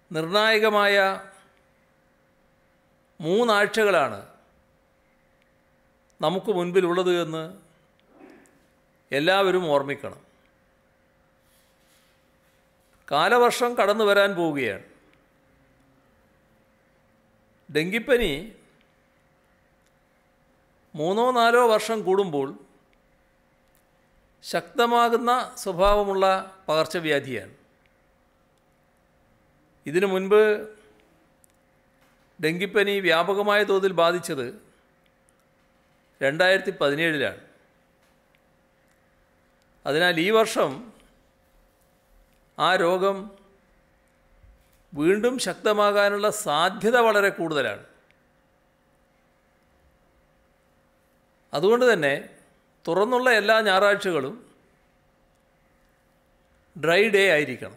നിർണായകമായ മൂന്നാഴ്ചകളാണ് നമുക്ക് മുൻപിലുള്ളത് എന്ന് എല്ലാവരും ഓർമ്മിക്കണം കാലവർഷം കടന്നു വരാൻ പോവുകയാണ് ഡെങ്കിപ്പനി മൂന്നോ നാലോ വർഷം കൂടുമ്പോൾ ശക്തമാകുന്ന സ്വഭാവമുള്ള പകർച്ചവ്യാധിയാണ് ഇതിനു മുൻപ് ഡെങ്കിപ്പനി വ്യാപകമായ തോതിൽ ബാധിച്ചത് രണ്ടായിരത്തി പതിനേഴിലാണ് അതിനാൽ ഈ വർഷം ആ രോഗം വീണ്ടും ശക്തമാകാനുള്ള സാധ്യത വളരെ കൂടുതലാണ് അതുകൊണ്ട് തന്നെ തുറന്നുള്ള എല്ലാ ഞായറാഴ്ചകളും ഡ്രൈ ഡേ ആയിരിക്കണം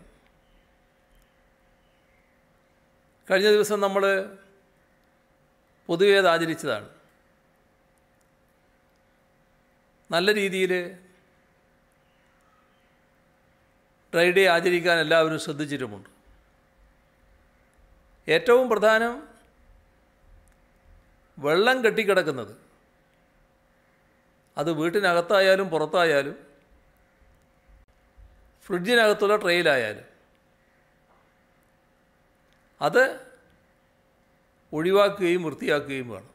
കഴിഞ്ഞ ദിവസം നമ്മൾ പൊതുവേ അത് ആചരിച്ചതാണ് നല്ല രീതിയിൽ ഡ്രൈ ഡേ ആചരിക്കാൻ എല്ലാവരും ശ്രദ്ധിച്ചിട്ടുമുണ്ട് ഏറ്റവും പ്രധാനം വെള്ളം കെട്ടിക്കിടക്കുന്നത് അത് വീട്ടിനകത്തായാലും പുറത്തായാലും ഫ്രിഡ്ജിനകത്തുള്ള ട്രെയിലായാലും അത് ഒഴിവാക്കുകയും വൃത്തിയാക്കുകയും വേണം